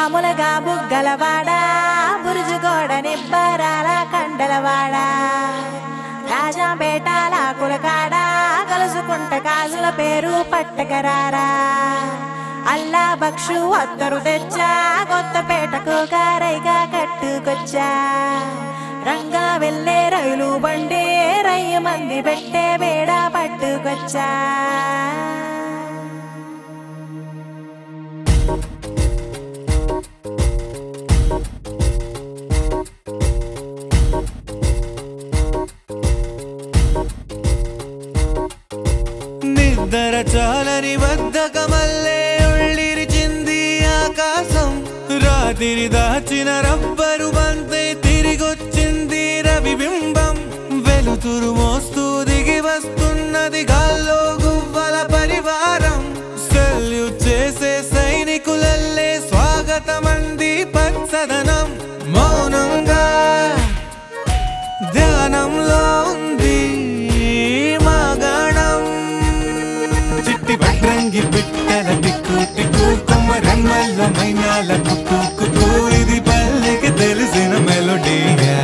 మామూలుగా బుగ్గలవాడా బురుజుగోడ నిబ్బరాల కండలవాడా రాజాపేటాల కులకాడ కలుసుకుంట కాజుల పేరు పట్టకరారా అల్లా బక్షు అత్తరు తెచ్చా కొత్తపేటకు కారైగా కట్టుకొచ్చా రంగా వెళ్ళే రైలు బండి రయ్య మంది పెట్టే బేడ పట్టుకొచ్చా నిద్ర చాలని బద్ధకమల్లే ఉళ్ళిరిచింది ఆకాశం రాత్రి దాచిన రబ్బరు బంతే తిరిగొచ్చింది రవిబింబం వెలుతురు మోస్తూ దిగి వస్తున్నది గాల్లో గువ్వల పరివారం సెల్యూట్ చేసే సైనికులల్లే స్వాగతమంది పచ్చదనం మౌనంగా ధ్యానంలో ఉంది మాగణం చిట్టి భద్రంగి బిట్టల టిక్కు టిక్కు కుమ్మరెమ్మల్ల మైనాల కుక్కు కుక్కు ఇది పల్లెకి తెలిసిన మెలోడీగా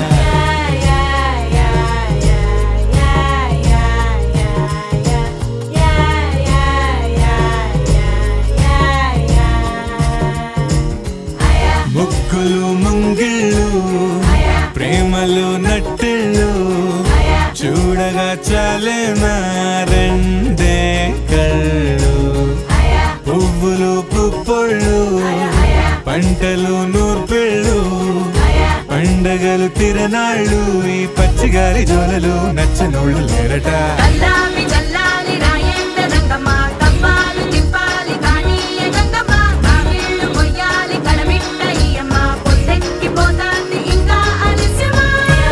ముగ్గులు ముంగిళ్ళు ప్రేమలు నట్టిళ్ళు చూడగా చాలేనా రెండే కళ్ళు పువ్వులు పుప్పొళ్ళు పంటలు నూర్పిళ్ళు పండగలు తిరనాళ్ళు ఈ పచ్చిగారి జోలలు నచ్చనోళ్ళు లేరట కల్లాపి చల్లాలి రాయేంద్ర రంగమ్మ కవ్వాలి తిప్పాలి కానీయ గంగమ్మ కావిళ్ళు మొయ్యాలి కడమిట్ట ఈయమ్మ పొద్దెక్కి పోతాంది ఇంకా అలస్యమా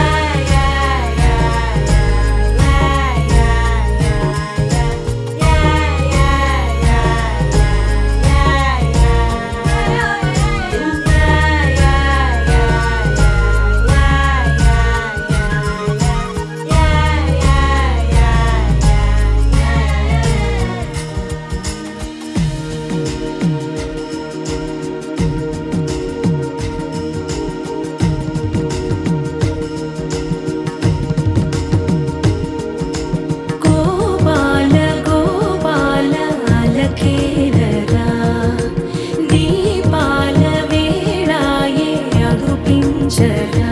గోపాల గోపాల అలకేలరా దీపాల వేళాయే అగుపించరా